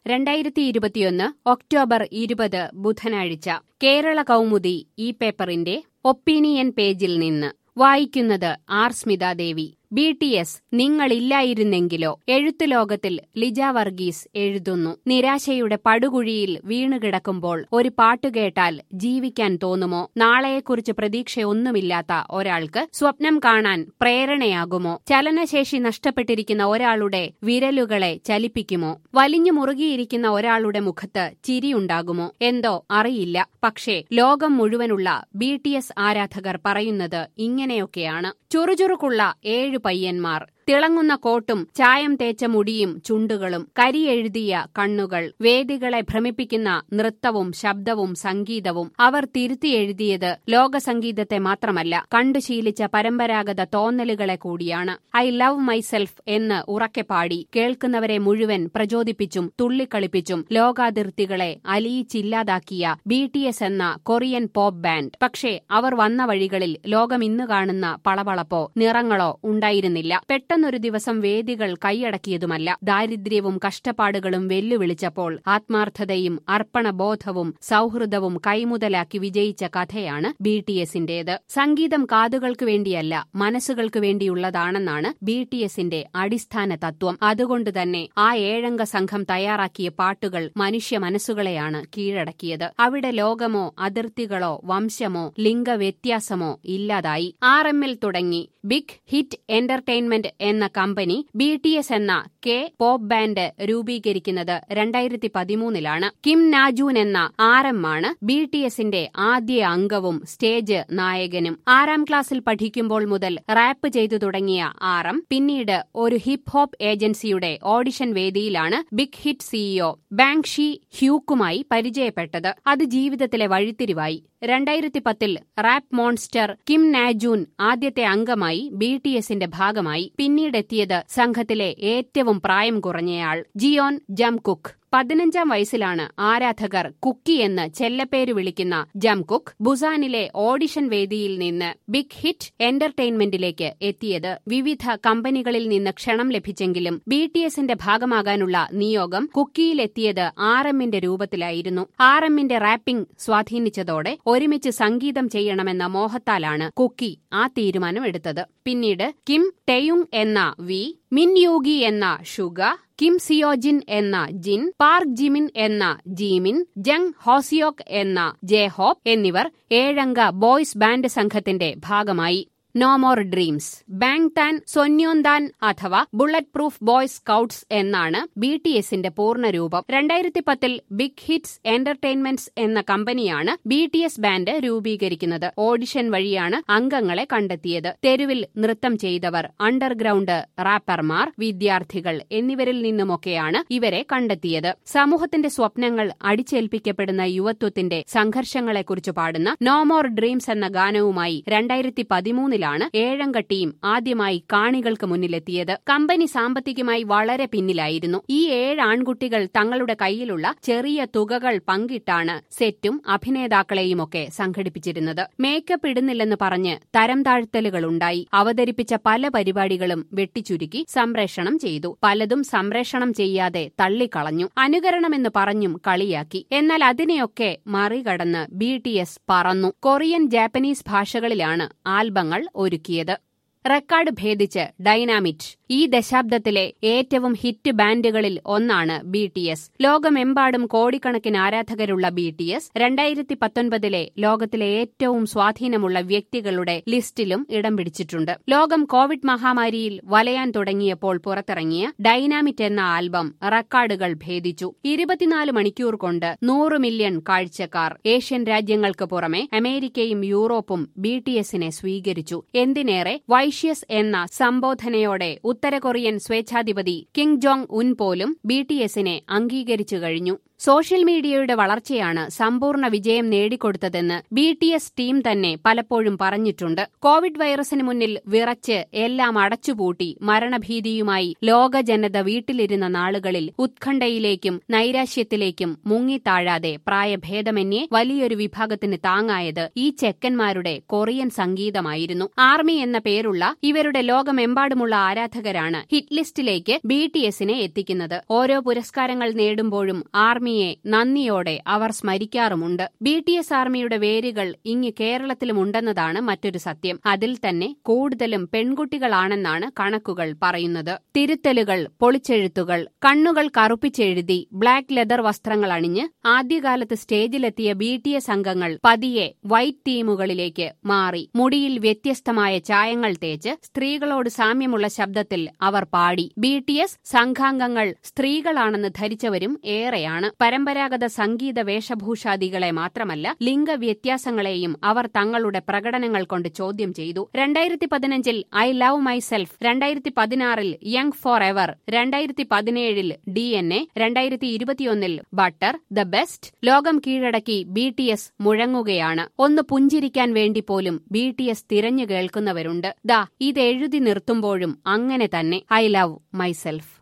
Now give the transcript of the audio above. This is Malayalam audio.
രണ്ടായിരത്തി ഇരുപത്തിയൊന്ന് ഒക്ടോബർ ഇരുപത് ബുധനാഴ്ച കേരള കൗമുദി ഈ പേപ്പറിന്റെ ഒപ്പീനിയൻ പേജിൽ നിന്ന് വായിക്കുന്നത് R Smithadevi B T S നിങ്ങളില്ലായിരുന്നെങ്കിലോ എഴുത്തു ലോകത്തിൽ ലിജ വർഗീസ് എഴുതുന്നു നിരാശയുടെ പടുകുഴിയിൽ വീണുകിടക്കുമ്പോൾ ഒരു പാട്ടു കേട്ടാൽ ജീവിക്കാൻ തോന്നുമോ നാളെയെക്കുറിച്ച് പ്രതീക്ഷയൊന്നുമില്ലാത്ത ഒരാൾക്ക് സ്വപ്നം കാണാൻ പ്രേരണയാകുമോ ചലനശേഷി നഷ്ടപ്പെട്ടിരിക്കുന്ന ഒരാളുടെ വിരലുകളെ ചലിപ്പിക്കുമോ വലിഞ്ഞു മുറുകിയിരിക്കുന്ന ഒരാളുടെ മുഖത്ത് ചിരിയുണ്ടാകുമോ എന്തോ അറിയില്ല പക്ഷേ ലോകം മുഴുവനുള്ള ബി ടി എസ് ആരാധകർ പറയുന്നത് ഇങ്ങനെയൊക്കെയാണ് ചുറുചുറുക്കുള്ള ഏഴു പയ്യന്മാർ തിളങ്ങുന്ന കോട്ടും ചായം തേച്ച മുടിയും ചുണ്ടുകളും കരിയെഴുതിയ കണ്ണുകൾ വേദികളെ ഭ്രമിപ്പിക്കുന്ന നൃത്തവും ശബ്ദവും സംഗീതവും അവർ തിരുത്തി എഴുതിയത് ലോകസംഗീതത്തെ മാത്രമല്ല കണ്ടു ശീലിച്ച പരമ്പരാഗത തോന്നലുകളെ കൂടിയാണ് ഐ ലവ് മൈസെൽഫ് എന്ന് ഉറക്കെ പാടി കേൾക്കുന്നവരെ മുഴുവൻ പ്രചോദിപ്പിച്ചും തുള്ളിക്കളിപ്പിച്ചും ലോകാതിർത്തികളെ അലിയിച്ചില്ലാതാക്കിയ ബി ടി എസ് എന്ന കൊറിയൻ പോപ്പ് ബാൻഡ് പക്ഷേ അവർ വന്ന വഴികളിൽ ലോകം ഇന്ന് കാണുന്ന പളവളപ്പോ നിറങ്ങളോ ഉണ്ടായിരുന്നില്ല പെട്ടെന്നൊരു ദിവസം വേദികൾ കൈയടക്കിയതുമല്ല ദാരിദ്ര്യവും കഷ്ടപ്പാടുകളും വെല്ലുവിളിച്ചപ്പോൾ ആത്മാർത്ഥതയും അർപ്പണബോധവും സൗഹൃദവും കൈമുതലാക്കി വിജയിച്ച കഥയാണ് ബി ടി എസിന്റേത് സംഗീതം കാതുകൾക്ക് വേണ്ടിയല്ല മനസ്സുകൾക്ക് വേണ്ടിയുള്ളതാണെന്നാണ് ബി ടി എസിന്റെ അടിസ്ഥാന തത്വം അതുകൊണ്ട് തന്നെ ആ ഏഴംഗ സംഘം തയ്യാറാക്കിയ പാട്ടുകൾ മനുഷ്യ മനസ്സുകളെയാണ് കീഴടക്കിയത് അവിടെ ലോകമോ അതിർത്തികളോ വംശമോ ലിംഗവ്യത്യാസമോ ഇല്ലാതായി ആർ എമ്മിൽ തുടങ്ങി ബിഗ് ഹിറ്റ് എന്റർടൈൻമെന്റ് എന്ന കമ്പനി ബി ടി എസ് എന്ന കെ പോപ്പ് ബാൻഡ് രൂപീകരിക്കുന്നത് രണ്ടായിരത്തി പതിമൂന്നിലാണ് കിം നാജൂൻ എന്ന ആർ എം ആണ് ബി ടി എസിന്റെ ആദ്യ അംഗവും സ്റ്റേജ് നായകനും ആറാം ക്ലാസ്സിൽ പഠിക്കുമ്പോൾ മുതൽ റാപ്പ് ചെയ്തു തുടങ്ങിയ ആർ എം പിന്നീട് ഒരു ഹിപ്പ് ഹോപ്പ് ഏജൻസിയുടെ ഓഡിഷൻ വേദിയിലാണ് ബിഗ് ഹിറ്റ് സിഇഒ ബാങ്ഷി ഹ്യൂക്കുമായി പരിചയപ്പെട്ടത് അത് ജീവിതത്തിലെ വഴിത്തിരിവായി രണ്ടായിരത്തി പത്തിൽ റാപ്പ് മോൺസ്റ്റർ കിം നാജൂൻ ആദ്യത്തെ അംഗമായി ബി ടി എസിന്റെ ഭാഗമായി പിന്നീടെത്തിയത് സംഘത്തിലെ ഏറ്റവും പ്രായം കുറഞ്ഞയാൾ ജിയോൻ ജംകുക്ക് പതിനഞ്ചാം വയസ്സിലാണ് ആരാധകർ കുക്കി എന്ന് ചെല്ലപ്പേര് വിളിക്കുന്ന ജംകുക്ക് ബുസാനിലെ ഓഡിഷൻ വേദിയിൽ നിന്ന് ബിഗ് ഹിറ്റ് എന്റർടൈൻമെന്റിലേക്ക് എത്തിയത് വിവിധ കമ്പനികളിൽ നിന്ന് ക്ഷണം ലഭിച്ചെങ്കിലും ബി ടി എസിന്റെ ഭാഗമാകാനുള്ള നിയോഗം കുക്കിയിലെത്തിയത് ആർ എമ്മിന്റെ രൂപത്തിലായിരുന്നു ആർ എമ്മിന്റെ റാപ്പിംഗ് സ്വാധീനിച്ചതോടെ ഒരുമിച്ച് സംഗീതം ചെയ്യണമെന്ന മോഹത്താലാണ് കുക്കി ആ തീരുമാനമെടുത്തത് പിന്നീട് കിം ടെയുങ് എന്ന വി മിൻ യൂഗി എന്ന ഷുഗ കിം സിയോജിൻ എന്ന ജിൻ പാർക്ക് ജിമിൻ എന്ന ജീമിൻ ജങ് ഹോസിയോക് എന്ന ജെഹോപ്പ് എന്നിവർ ഏഴംഗ ബോയ്സ് ബാൻഡ് സംഘത്തിന്റെ ഭാഗമായി no more dreams bang Bangtan Sonyeondan അഥവാ ബുള്ളറ്റ് പ്രൂഫ് ബോയ്സ് സ്കൌട്ട്സ് എന്നാണ് ബി ടി എസിന്റെ പൂർണ്ണരൂപം രണ്ടായിരത്തി പത്തിൽ ബിഗ് ഹിറ്റ്സ് എന്റർടൈൻമെന്റ്സ് എന്ന കമ്പനിയാണ് ബി ടി എസ് ബാൻഡ് രൂപീകരിക്കുന്നത് ഓഡിഷൻ വഴിയാണ് അംഗങ്ങളെ കണ്ടെത്തിയത് തെരുവിൽ നൃത്തം ചെയ്തവർ അണ്ടർഗ്രൌണ്ട് റാപ്പർമാർ വിദ്യാർത്ഥികൾ എന്നിവരിൽ നിന്നുമൊക്കെയാണ് ഇവരെ കണ്ടെത്തിയത് സമൂഹത്തിന്റെ സ്വപ്നങ്ങൾ അടിച്ചേൽപ്പിക്കപ്പെടുന്ന യുവത്വത്തിന്റെ സംഘർഷങ്ങളെക്കുറിച്ച് പാടുന്ന നോ മോർ ഡ്രീംസ് എന്ന ഗാനവുമായി രണ്ടായിരത്തി പതിമൂന്നിൽ ലാണ് ഏഴംഗ ടീം ആദ്യമായി കാണികൾക്ക് മുന്നിലെത്തിയത് കമ്പനി സാമ്പത്തികമായി വളരെ പിന്നിലായിരുന്നു ഈ ഏഴ് ആൺകുട്ടികൾ തങ്ങളുടെ കയ്യിലുള്ള ചെറിയ തുകകൾ പങ്കിട്ടാണ് സെറ്റും അഭിനേതാക്കളെയുമൊക്കെ സംഘടിപ്പിച്ചിരുന്നത് മേക്കപ്പ് ഇടുന്നില്ലെന്ന് പറഞ്ഞ് തരം താഴ്ത്തലുകളുണ്ടായി അവതരിപ്പിച്ച പല പരിപാടികളും വെട്ടിച്ചുരുക്കി സംപ്രേഷണം ചെയ്തു പലതും സംപ്രേഷണം ചെയ്യാതെ തള്ളിക്കളഞ്ഞു അനുകരണമെന്ന് പറഞ്ഞും കളിയാക്കി എന്നാൽ അതിനെയൊക്കെ മറികടന്ന് ബി പറന്നു കൊറിയൻ ജാപ്പനീസ് ഭാഷകളിലാണ് ആൽബങ്ങൾ ഒരുക്കിയത് റെക്കോർഡ് ഭേദിച്ച് ഡൈനാമിറ്റ് ഈ ദശാബ്ദത്തിലെ ഏറ്റവും ഹിറ്റ് ബാൻഡുകളിൽ ഒന്നാണ് ബി ടി എസ് ലോകമെമ്പാടും കോടിക്കണക്കിന് ആരാധകരുള്ള ബി ടി എസ് രണ്ടായിരത്തി പത്തൊൻപതിലെ ലോകത്തിലെ ഏറ്റവും സ്വാധീനമുള്ള വ്യക്തികളുടെ ലിസ്റ്റിലും ഇടം പിടിച്ചിട്ടുണ്ട് ലോകം കോവിഡ് മഹാമാരിയിൽ വലയാൻ തുടങ്ങിയപ്പോൾ പുറത്തിറങ്ങിയ ഡൈനാമിറ്റ് എന്ന ആൽബം റെക്കോർഡുകൾ ഭേദിച്ചു ഇരുപത്തിനാല് മണിക്കൂർ കൊണ്ട് നൂറ് മില്യൺ കാഴ്ചക്കാർ ഏഷ്യൻ രാജ്യങ്ങൾക്ക് പുറമെ അമേരിക്കയും യൂറോപ്പും ബി ടി എസിനെ സ്വീകരിച്ചു എന്തിനേറെ വൈഷ്യസ് എന്ന സംബോധനയോടെ ഉത്തര കൊറിയൻ സ്വേച്ഛാധിപതി കിങ് ജോങ് ഉൻ പോലും ബി ടി എസിനെ അംഗീകരിച്ചു കഴിഞ്ഞു സോഷ്യൽ മീഡിയയുടെ വളർച്ചയാണ് സമ്പൂർണ്ണ വിജയം നേടിക്കൊടുത്തതെന്ന് ബി ടി എസ് ടീം തന്നെ പലപ്പോഴും പറഞ്ഞിട്ടുണ്ട് കോവിഡ് വൈറസിന് മുന്നിൽ വിറച്ച് എല്ലാം അടച്ചുപൂട്ടി മരണഭീതിയുമായി ലോക ജനത വീട്ടിലിരുന്ന നാളുകളിൽ ഉത്കണ്ഠയിലേക്കും നൈരാശ്യത്തിലേക്കും മുങ്ങിത്താഴാതെ പ്രായഭേദമന്യേ വലിയൊരു വിഭാഗത്തിന് താങ്ങായത് ഈ ചെക്കന്മാരുടെ കൊറിയൻ സംഗീതമായിരുന്നു ആർമി എന്ന പേരുള്ള ഇവരുടെ ലോകമെമ്പാടുമുള്ള ആരാധകരാണ് ഹിറ്റ് ലിസ്റ്റിലേക്ക് ബി ടി എസിനെ എത്തിക്കുന്നത് ഓരോ പുരസ്കാരങ്ങൾ നേടുമ്പോഴും ആർമിയെ നന്ദിയോടെ അവർ സ്മരിക്കാറുമുണ്ട് ബി ടി എസ് ആർമിയുടെ വേരുകൾ ഇങ്ങ് കേരളത്തിലുമുണ്ടെന്നതാണ് മറ്റൊരു സത്യം അതിൽ തന്നെ കൂടുതലും പെൺകുട്ടികളാണെന്നാണ് കണക്കുകൾ പറയുന്നത് തിരുത്തലുകൾ പൊളിച്ചെഴുത്തുകൾ കണ്ണുകൾ കറുപ്പിച്ചെഴുതി ബ്ലാക്ക് ലെതർ വസ്ത്രങ്ങൾ അണിഞ്ഞ് ആദ്യകാലത്ത് സ്റ്റേജിലെത്തിയ ബി ടി എസ് അംഗങ്ങൾ പതിയെ വൈറ്റ് ടീമുകളിലേക്ക് മാറി മുടിയിൽ വ്യത്യസ്തമായ ചായങ്ങൾ തേച്ച് സ്ത്രീകളോട് സാമ്യമുള്ള ശബ്ദത്തിൽ അവർ പാടി ബി ടി എസ് സംഘാംഗങ്ങൾ സ്ത്രീകളാണെന്ന് ധരിച്ചവരും ഏറെയാണ് പരമ്പരാഗത സംഗീത വേഷഭൂഷാദികളെ മാത്രമല്ല ലിംഗവ്യത്യാസങ്ങളെയും അവർ തങ്ങളുടെ പ്രകടനങ്ങൾ കൊണ്ട് ചോദ്യം ചെയ്തു രണ്ടായിരത്തി പതിനഞ്ചിൽ ഐ ലവ് മൈ സെൽഫ് രണ്ടായിരത്തി പതിനാറിൽ യങ് ഫോർ എവർ രണ്ടായിരത്തി പതിനേഴിൽ ഡി എൻ എ രണ്ടായിരത്തി ഇരുപത്തിയൊന്നിൽ ബട്ടർ ദ ബെസ്റ്റ് ലോകം കീഴടക്കി ബി ടി എസ് മുഴങ്ങുകയാണ് ഒന്ന് പുഞ്ചിരിക്കാൻ വേണ്ടി പോലും ബി ടി എസ് തിരഞ്ഞു കേൾക്കുന്നവരുണ്ട് ദാ ഇത് എഴുതി നിർത്തുമ്പോഴും അങ്ങനെ തന്നെ ഐ ലവ് മൈസെൽഫ്